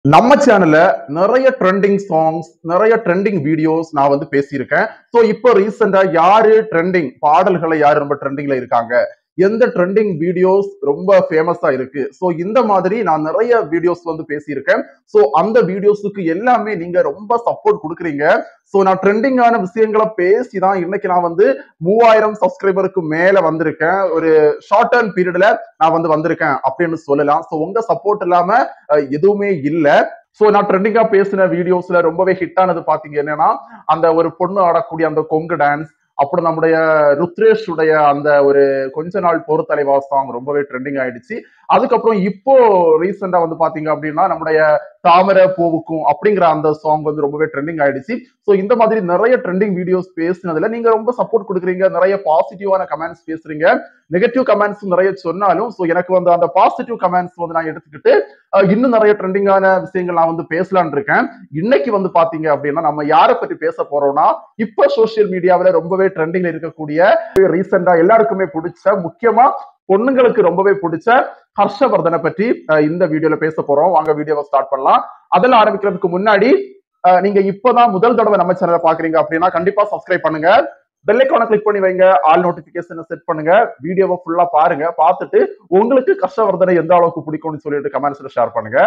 நம்ம சேனல்ல நிறைய ட்ரெண்டிங் சாங்ஸ் நிறைய ட்ரெண்டிங் வீடியோஸ் நான் வந்து பேசியிருக்கேன் ஸோ இப்போ ரீசெண்டா யாரு ட்ரெண்டிங் பாடல்களை யாரு ரொம்ப ட்ரெண்டிங்ல இருக்காங்க எந்த ட்ரெண்டிங் வீடியோஸ் ரொம்ப ஃபேமஸா இருக்கு ஸோ இந்த மாதிரி நான் நிறைய வீடியோஸ் வந்து பேசியிருக்கேன் ஸோ அந்த வீடியோஸுக்கு எல்லாமே நீங்க ரொம்ப சப்போர்ட் கொடுக்குறீங்க ஸோ நான் ட்ரெண்டிங்கான விஷயங்களை பேசி தான் இன்னைக்கு நான் வந்து மூவாயிரம் சப்ஸ்கிரைபருக்கு மேல வந்திருக்கேன் ஒரு ஷார்ட் டர்ம் பீரியட்ல நான் வந்து வந்திருக்கேன் அப்படின்னு சொல்லலாம் ஸோ உங்க சப்போர்ட் இல்லாம அஹ், எதுவுமே இல்ல சோ நான் ட்ரெண்டிங்கா பேசின வீடியோஸ்ல ரொம்பவே ஹிட் ஆனது பாத்தீங்க என்னன்னா அந்த ஒரு பொண்ணு ஆடக்கூடிய அந்த கொங்கு டான்ஸ் அப்புறம் நம்முடைய ருத்ரேஷ் உடைய அந்த ஒரு கொஞ்ச நாள் பொறுத்தலைவா சாங் ரொம்பவே ட்ரெண்டிங் ஆயிடுச்சு அதுக்கப்புறம் இப்போ ரீசெண்டா வந்து பாத்தீங்க அப்படின்னா நம்முடைய தாமரை பூவுக்கும் அப்படிங்கிற அந்த சாங் வந்து ரொம்பவே ட்ரெண்டிங் ஆயிடுச்சு ஸோ இந்த மாதிரி நிறைய ட்ரெண்டிங் வீடியோஸ் பேசினதுல நீங்க ரொம்ப சப்போர்ட் கொடுக்குறீங்க நிறைய பாசிட்டிவான கமெண்ட்ஸ் பேசுறீங்க நெகட்டிவ் கமெண்ட்ஸ் நிறைய சொன்னாலும் ஸோ எனக்கு வந்து அந்த பாசிட்டிவ் கமெண்ட்ஸ் வந்து நான் எடுத்துக்கிட்டு அஹ், இன்னும் நிறைய ட்ரெண்டிங்கான விஷயங்கள் நான் வந்து பேசலாம்னு இருக்கேன் இன்னைக்கு வந்து பாத்தீங்க அப்படின்னா நம்ம யாரை பத்தி பேச போறோம்னா இப்ப சோசியல் மீடியாவில் ரொம்பவே ட்ரெண்டிங்ல இருக்கக்கூடிய ரீசெண்டா எல்லாருக்குமே பிடிச்ச முக்கியமா பொண்ணுங்களுக்கு ரொம்பவே பிடிச்ச ஹர்ஷவர்தனை பற்றி அஹ், இந்த வீடியோல பேச போறோம் வாங்க வீடியோவை ஸ்டார்ட் பண்ணலாம் அதெல்லாம் ஆரம்பிக்கிறதுக்கு முன்னாடி அஹ், நீங்க இப்பதான் முதல் தடவை நம்ம சேனலை பாக்குறீங்க அப்படின்னா கண்டிப்பா சப்ஸ்கிரைப் பண்ணுங்க பெல் ஐக்கான கிளிக் பண்ணி வைங்க ஆல் நோட்டிபிகேஷன் செட் பண்ணுங்க வீடியோவை ஃபுல்லா பாருங்க பார்த்துட்டு உங்களுக்கு ஹர்ஷவர்தனை எந்த அளவுக்கு பிடிக்கும்னு சொல்லிட்டு கமெண்ட்ஸ்ல ஷேர் பண்ணுங்க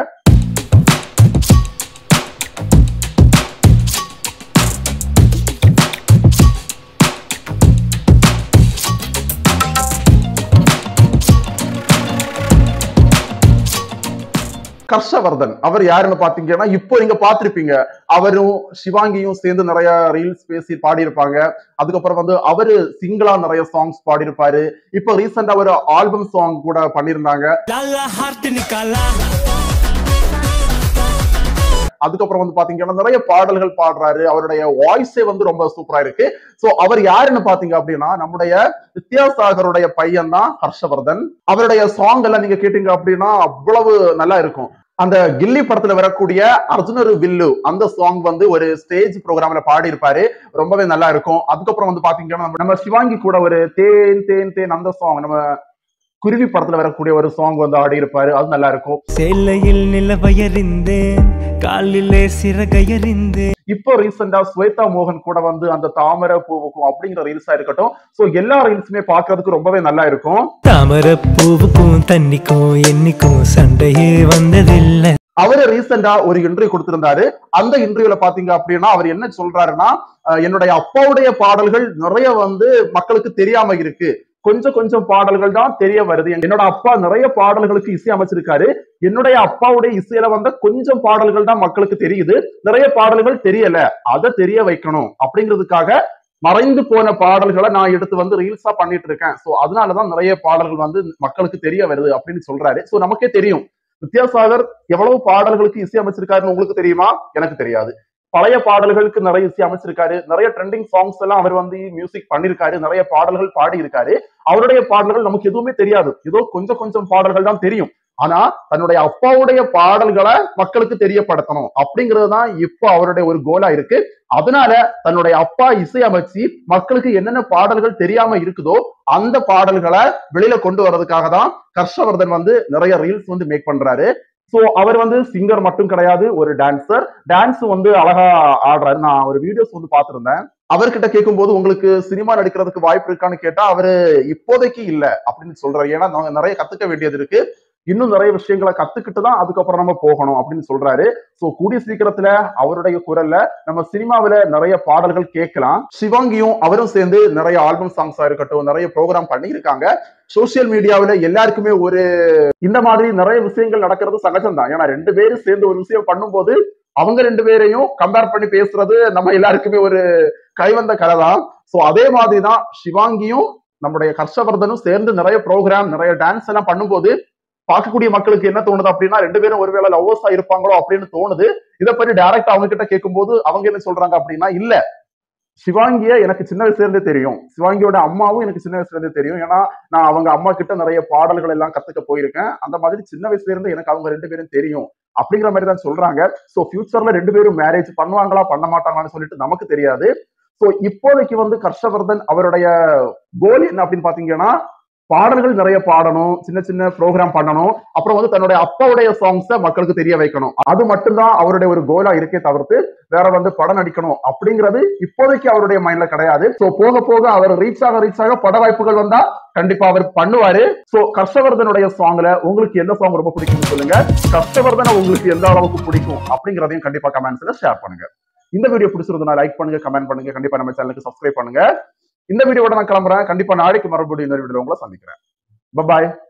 ஹர்ஷவர்தன் அவர் யாருன்னு பாத்தீங்கன்னா இப்போ நீங்க பார்த்திருப்பீங்க அவரும் சிவாங்கியும் சேர்ந்து நிறைய ரீல்ஸ் பேசி பாடியிருப்பாங்க அதுக்கப்புறம் வந்து அவரு சிங்கிளா நிறைய சாங்ஸ் பாடியிருப்பாரு இப்போ ரீசெண்டா ஒரு ஆல்பம் சாங் கூட பண்ணியிருந்தாங்க लाला हार्ट निकाला அதுக்கப்புறம் வந்து பாத்தீங்கன்னா நிறைய பாடல்கள் பாடுறாரு அவருடைய வாய்ஸே வந்து ரொம்ப சூப்பரா இருக்கு சோ அவர் யாருன்னு பாத்தீங்க அப்படின்னா நம்முடைய வித்யாசாகருடைய பையன் தான் ஹர்ஷவர்தன் அவருடைய சாங் எல்லாம் நீங்க கேட்டீங்க அப்படின்னா அவ்வளவு நல்லா இருக்கும் அந்த கில்லி படத்துல வரக்கூடிய அர்ஜுனர் வில்லு அந்த சாங் வந்து ஒரு ஸ்டேஜ் ப்ரோக்ராம்ல பாடி இருப்பாரு ரொம்பவே நல்லா இருக்கும் அதுக்கப்புறம் வந்து பாத்தீங்கன்னா நம்ம- நம்ம சிவாங்கி கூட ஒரு தேன் தேன் தேன் அந்த சாங் நம்ம குருவி படத்துல வரக்கூடிய ஒரு சாங் வந்து ஆடி இருப்பாரு அது நல்லா இருக்கும் சேலையில் நிலவயறிந்தேன் காலிலே சிறகையறிந்தேன் இப்போ ரீசெண்டா ஸ்வேதா மோகன் கூட வந்து அந்த தாமரை பூவுக்கும் அப்படிங்கிற ரீல்ஸா இருக்கட்டும் சோ எல்லா ரீல்ஸுமே பாக்குறதுக்கு ரொம்பவே நல்லா இருக்கும் தாமரை பூவுக்கும் தண்ணிக்கும் என்னைக்கும் சண்டையே வந்ததில்லை அவரு ரீசெண்டா ஒரு இன்டர்வியூ கொடுத்திருந்தாரு அந்த இன்டர்வியூல பாத்தீங்க அப்படின்னா அவர் என்ன சொல்றாருன்னா அஹ், என்னுடைய அப்பாவுடைய பாடல்கள் நிறைய வந்து மக்களுக்கு தெரியாம இருக்கு கொஞ்சம் கொஞ்சம் பாடல்கள் தான் தெரிய வருது என்னோட அப்பா நிறைய பாடல்களுக்கு இசை அமைச்சிருக்காரு என்னுடைய அப்பாவுடைய இசையில வந்த கொஞ்சம் பாடல்கள் தான் மக்களுக்கு தெரியுது நிறைய பாடல்கள் தெரியல அதை தெரிய வைக்கணும் அப்படிங்கிறதுக்காக மறைந்து போன பாடல்களை நான் எடுத்து வந்து ரீல்ஸா பண்ணிட்டு இருக்கேன் சோ அதனாலதான் நிறைய பாடல்கள் வந்து மக்களுக்கு தெரிய வருது அப்படின்னு சொல்றாரு சோ நமக்கே தெரியும் வித்யாசாகர் எவ்வளவு பாடல்களுக்கு இசை அமைச்சிருக்காருன்னு உங்களுக்கு தெரியுமா எனக்கு தெரியாது பழைய பாடல்களுக்கு நிறைய இசை அமைச்சிருக்காரு நிறைய ட்ரெண்டிங் சாங்ஸ் எல்லாம் அவர் வந்து மியூசிக் பண்ணிருக்காரு நிறைய பாடல்கள் பாடி இருக்காரு அவருடைய பாடல்கள் நமக்கு எதுவுமே தெரியாது ஏதோ கொஞ்சம் கொஞ்சம் பாடல்கள் தான் தெரியும் ஆனா தன்னுடைய அப்பாவுடைய பாடல்களை மக்களுக்கு தெரியப்படுத்தணும் அப்படிங்கிறது தான் இப்போ அவருடைய ஒரு கோலா இருக்கு அதனால தன்னுடைய அப்பா இசை அமைச்சு மக்களுக்கு என்னென்ன பாடல்கள் தெரியாம இருக்குதோ அந்த பாடல்களை வெளியில கொண்டு வர்றதுக்காக தான் ஹர்ஷவர்தன் வந்து நிறைய ரீல்ஸ் வந்து மேக் பண்றாரு சோ அவர் வந்து சிங்கர் மட்டும் கிடையாது ஒரு டான்சர் டான்ஸ் வந்து அழகா ஆடுறாரு நான் ஒரு வீடியோஸ் வந்து பார்த்திருந்தேன் அவர்கிட்ட கேட்கும்போது உங்களுக்கு சினிமா நடிக்கிறதுக்கு வாய்ப்பு இருக்கான்னு கேட்டா அவரு இப்போதைக்கு இல்ல அப்படின்னு சொல்றாரு ஏன்னா நாங்க நிறைய கத்துக்க வேண்டியது இருக்கு இன்னும் நிறைய விஷயங்களை கத்துக்கிட்டு தான் அதுக்கப்புறம் நம்ம போகணும் அப்படின்னு சொல்றாரு சோ கூடிய சீக்கிரத்துல அவருடைய குரல்ல நம்ம சினிமாவில நிறைய பாடல்கள் கேட்கலாம் சிவாங்கியும் அவரும் சேர்ந்து நிறைய ஆல்பம் சாங்ஸா இருக்கட்டும் நிறைய ப்ரோக்ராம் பண்ணியிருக்காங்க சோசியல் மீடியாவில எல்லாருக்குமே ஒரு இந்த மாதிரி நிறைய விஷயங்கள் நடக்கிறது சகஜம் தான் ஏன்னா ரெண்டு பேரும் சேர்ந்து ஒரு விஷயம் பண்ணும்போது அவங்க ரெண்டு பேரையும் கம்பேர் பண்ணி பேசுறது நம்ம எல்லாருக்குமே ஒரு கைவந்த கலை தான் சோ அதே மாதிரி தான் சிவாங்கியும் நம்முடைய ஹர்ஷவர்தனும் சேர்ந்து நிறைய ப்ரோக்ராம் நிறைய டான்ஸ் எல்லாம் பண்ணும்போது பார்க்கக்கூடிய மக்களுக்கு என்ன தோணுது அப்படின்னா ரெண்டு பேரும் ஒருவேளை லவ்வர்ஸா இருப்பாங்களோ அப்படின்னு தோணுது இதை பத்தி டைரக்ட் அவங்க கிட்ட கேட்கும்போது அவங்க என்ன சொல்றாங்க அப்படின்னா இல்ல சிவாங்கிய எனக்கு சின்ன வயசுல இருந்தே தெரியும் சிவாங்கியோட அம்மாவும் எனக்கு சின்ன வயசுல இருந்தே தெரியும் ஏன்னா நான் அவங்க அம்மா கிட்ட நிறைய பாடல்கள் எல்லாம் கத்துக்க போயிருக்கேன் அந்த மாதிரி சின்ன வயசுல இருந்து எனக்கு அவங்க ரெண்டு பேரும் தெரியும் அப்படிங்கிற மாதிரி தான் சொல்றாங்க சோ ஃபியூச்சர்ல ரெண்டு பேரும் மேரேஜ் பண்ணுவாங்களா பண்ண மாட்டாங்களான்னு சொல்லிட்டு நமக்கு தெரியாது சோ இப்போதைக்கு வந்து ஹர்ஷவர்தன் அவருடைய கோல் என்ன அப்படின்னு பாத்தீங்கன்னா பாடல்கள் நிறைய பாடணும் சின்ன சின்ன ப்ரோக்ராம் பண்ணணும் அப்புறம் வந்து தன்னுடைய அப்பாவுடைய சாங்ஸ மக்களுக்கு தெரிய வைக்கணும் அது மட்டும்தான் அவருடைய ஒரு கோலா இருக்கே தவிர்த்து வேற வந்து படம் நடிக்கணும் அப்படிங்கிறது இப்போதைக்கு அவருடைய மைண்ட்ல கிடையாது சோ போக போக அவர் ரீச் ஆக ரீச் ஆக பட வாய்ப்புகள் வந்தா கண்டிப்பா அவர் பண்ணுவாரு சோ கர்ஷவர்தனுடைய சாங்ல உங்களுக்கு எந்த சாங் ரொம்ப பிடிக்கும்னு சொல்லுங்க கர்ஷவர்தனை உங்களுக்கு எந்த அளவுக்கு பிடிக்கும் அப்படிங்கறதையும் கண்டிப்பா கமெண்ட்ஸ்ல ஷேர் பண்ணுங்க இந்த வீடியோ பிடிச்சிருந்தா லைக் பண்ணுங்க கமெண்ட் பண்ணுங்க கண்டிப்பா நம்ம சேனலுக்கு சப்ஸ்கிரைப் பண்ணுங்க இந்த வீடியோட நான் கிளம்புறேன் கண்டிப்பா நாளைக்கு மறுபடியும் இன்னொரு வீடியோ உங்களை சந்திக்கிறேன் பாய்